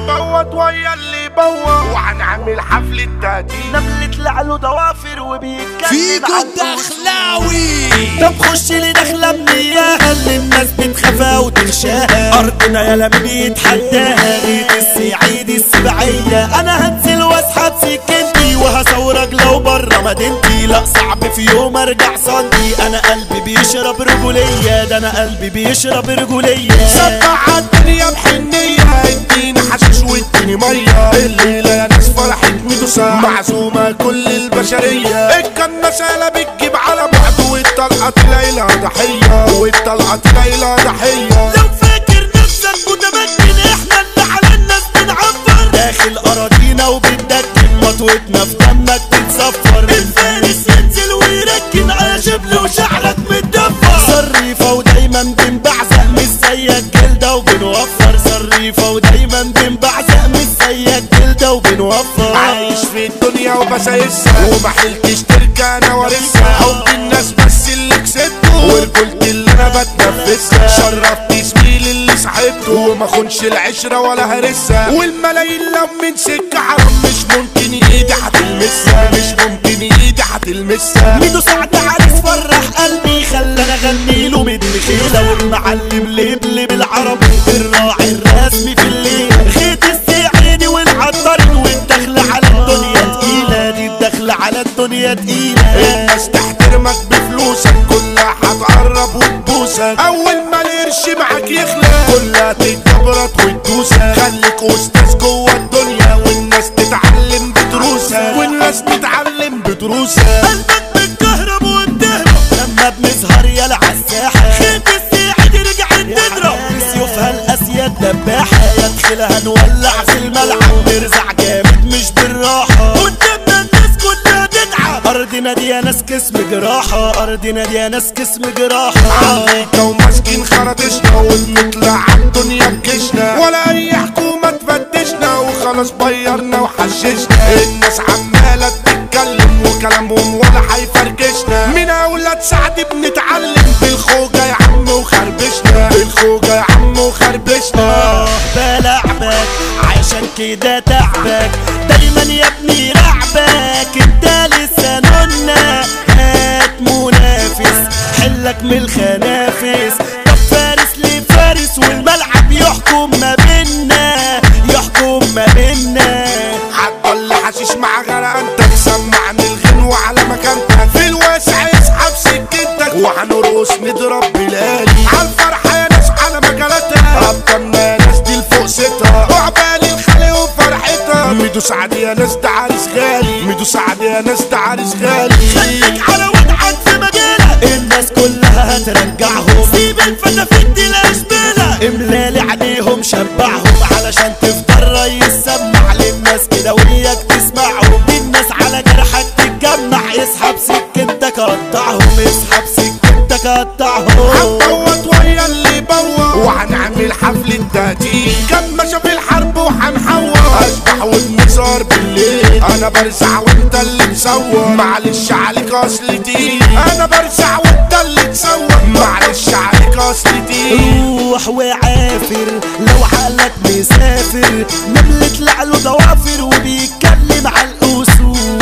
هنبوط ويا اللي بوط وهنعمل حفلة تهديد نملة لعله ضوافر وبيتكلم فيكو عن الدخلاوي طب خش لي دخلة من اياها اللي الناس بتخافها وتخشاها ارضنا يا لم بيتحداها ريت السعيد السبعية انا هنزل واسحب سكنتي وهصورك لو بره مدينتي لا صعب في يوم ارجع صندي انا قلبي بيشرب رجولية ده انا قلبي بيشرب رجولية سبع الدنيا بحنية اديني حشيش واديني مية الليلة يا ناس فرحة ميدوسا معزومة كل البشرية الكنسالة بتجيب على بعض والطلقة تلاقي لها ضحية والطلقة تلاقي لها ضحية لو فاكر نفسك متمكن احنا اللي على الناس بنعبر داخل اراضينا وبندكن مطوتنا في دمك تتصفر الفارس ينزل ويركن على شبل وشعرك متدفر صريفة ودايما بنبعزق مش زيك جلدة وبنوفر صريفة ودايما بنبعزق مش زيك جلدة وبنوفر عايش في الدنيا وبسايسها ومحلتش ترجع انا وارثها حب الناس بس اللي كسبته ورجولتي اللي انا بتنفسها شرفت زميلي اللي صاحبته وما خونش العشرة ولا هرسها والملايين لو من سكة حرام مش ممكن ايدي هتلمسها مش ممكن ايدي هتلمسها ميدو سعد عريس فرح قلبي خلاني اغني له مدن خيلة والمعلم لبلب العربي الراعي الرسمي في الليل خيط السعيدي والعطارين والدخل على الدنيا تقيلة دي الدخل على الدنيا تقيلة الناس تحترمك بفلوسك كلها هتقرب وتبوسك اول ما القرش معاك يخلى كلها تتجبرت وتدوسك خليك استاذ جوه الدنيا والناس تتعلم بدروسك والناس تتعلم بدروسك قلبك بتكهرب وبتهرب لما بنسهر يلا عالساحة خيط السعيدي رجعت تضرب بسيوفها الاسياد دباحة يدخلها نولع في الملعب نرزع جامد مش بالراحة قدامنا الناس كلها تتعب ارضنا دي يا ناس كسم جراحة ارضنا دي يا ناس كسم جراحة عمريكا وماسكين خرطشنا وبنطلع عالدنيا بكشنا ولا اي حكومة تفتشنا وخلاص بيرنا وحششنا الناس عمالة تتكلم وكلامهم ولا هيفركشنا من اولاد سعد بنتعلم بالخوجة يا عم وخربشنا بالخوجة يا عم وخربشنا آه بلعبك عشان كده تعبك دايما يا ابني رعبك انت لسه نونا هات منافس حلك من الخنافس طب فارس لفارس والملعب يحكم ما بينا يحكم ما بينا هتضل حشيش مع غرقانتك سمعني الغنوة على مكانتك في الواسع اسحب سكتك وهنرقص نضرب بلالي عالفرحة يا ناس على مجالاتها ابطالنا يا ناس دي الفوق ستها وعبالي الخلق وفرحتها ميدو سعد يا ناس ده عريس غالي ميدو سعد يا ناس ده عريس غالي خليك على وضعك في مجالك الناس كلها هترجعهم سيب الفتافيت دي الاشبالة املالي عليهم شبعهم علشان تفضل ريس سمع للناس كده وياك تسمعهم دي الناس على جرحك تتجمع اسحب سكتك قطعهم اسحب سكتك قطعهم هنبوط ويا اللي بوط وهنعمل حفلة تهديد كمشة في الحرب وهنحور اشبح وبنسهر بالليل انا برزع وانت اللي تصور معلش عليك اصل تقيل انا برزع وانت اللي تصور معلش عليك اصل تقيل روح وعافر لو عقلك مسافر نملة لعله ضوافر وبيتكلم على الأسود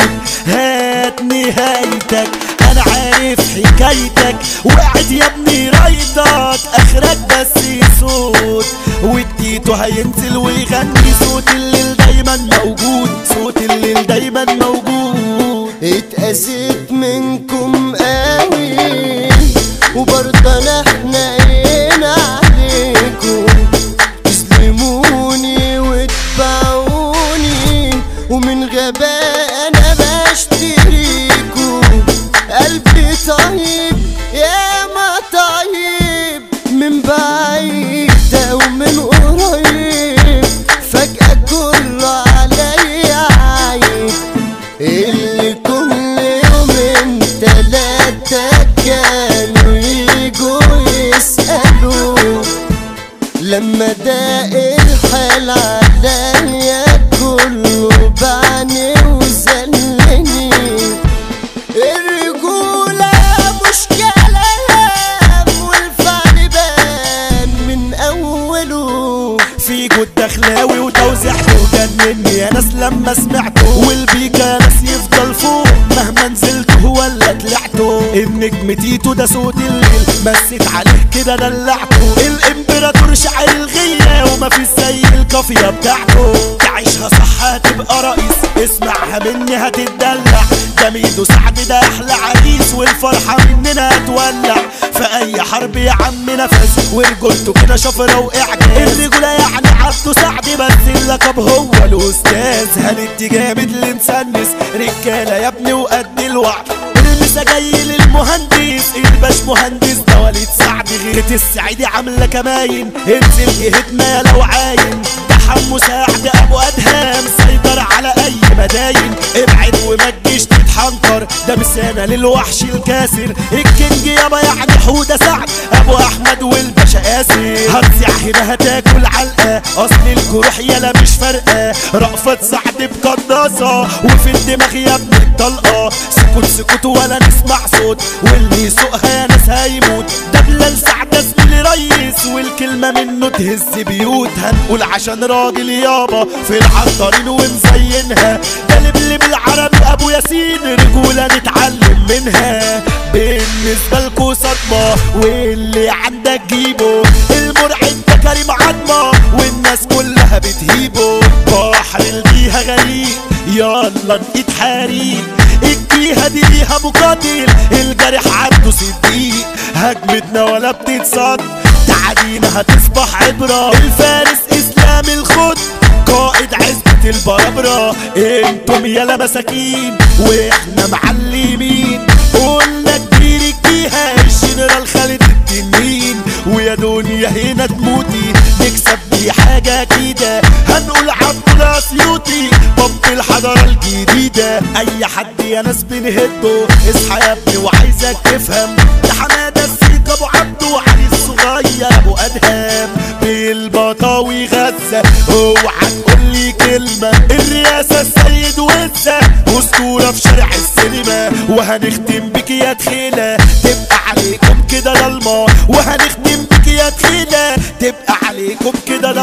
هات نهايتك أنا عارف حكايتك وقعد يا ابني رايتك آخرك بس صوت واديته هينزل ويغني صوت الليل دايما موجود صوت الليل دايما موجود اتأذيت منكم قوي وبرضه انا حنين عليكم تسلموني وتباعوني ومن غباء انا بشتريكم قلبي طيب يا ما طيب من بعيد ومن قريب فجأة كله عليا عيب اللي كل يومين تلاتة كانوا يجوا يسألوا لما داق الحال عليا كله بعني وزلني الرجولة مش كلام والفعل بان من أوله فيجو الدخلاوي وتوزيعته جنني يا ناس لما سمعته والبيكا يا ناس يفضل فوق مهما نزلته ولا طلعته النجم تيتو ده صوت الليل مسيت عليه كده دلعته الامبراطور شاعر الغية وما في زي القافية بتاعته تعيشها صح هتبقى رئيس اسمعها مني هتتدلع ده ميدو سعد ده احلى عريس والفرحة مننا هتولع في اي حرب يا عم نفس ورجولته كده شفرة واعجاز الرجولة يعني عبده سعد بس اللقب هو الاستاذ هندي جامد لنسنس رجالة يا ابني وقد الوعد المسا جاي للمهندس الباش مهندس ده وليد سعد غيرة السعيدي عاملة كماين انزل جهتنا لو عاين ده حمو سعد ابو ادهم سيطر على اي مداين ابعد وما تجيش تتحنطر ده مسانة للوحش الكاسر الكينج يابا يعني حودة سعد ابو احمد والباشا قاسر هتسيع هنا هتاكل علقة اصل الجروح يلا مش فارقة رأفت سعد بقناصة وفي الدماغ يا ابن الطلقة سكوت سكوت ولا نسمع صوت واللي يسوقها يا ناس هيموت ده بلال سعد اسمي ريس والكلمة منه تهز بيوت هنقول عشان راجل يابا في العطارين ومزينها ده لبلب العربي ابو ياسين رجولة نتعلم منها بالنسبة لكو صدمة واللي عندك جيبه المرعب ده كريم عظمة والناس كلها بتهيبه بحر الجيهة غريب يلا نقيت حريق الجيهة دي ليها مقاتل الجرح عنده صديق هجمتنا ولا بتتصد تعدينا هتصبح عبرة الفارس اسلام الخد قائد عزبة البربرة انتم يالا مساكين واحنا معلمين قلنا كبير الجيهة الجنرال خالد التنين ويا دنيا هنا تموتي نكسب دي حاجة كده هنقول عبد الاسيوطي باب الحضارة الجديدة اي حد يا ناس بنهده اصحى يا ابني وعايزك تفهم ده حمادة السيك ابو عبده وعلي الصغير ابو ادهم بالبطاوي غزة اوعى تقول لي كلمة الرئاسة السيد وزة اسطورة في شارع السينما وهنختم بك يا تخيلة تبقى عليكم كده ضلمة وهنختم بك يا تخيلة تبقى عليكم كده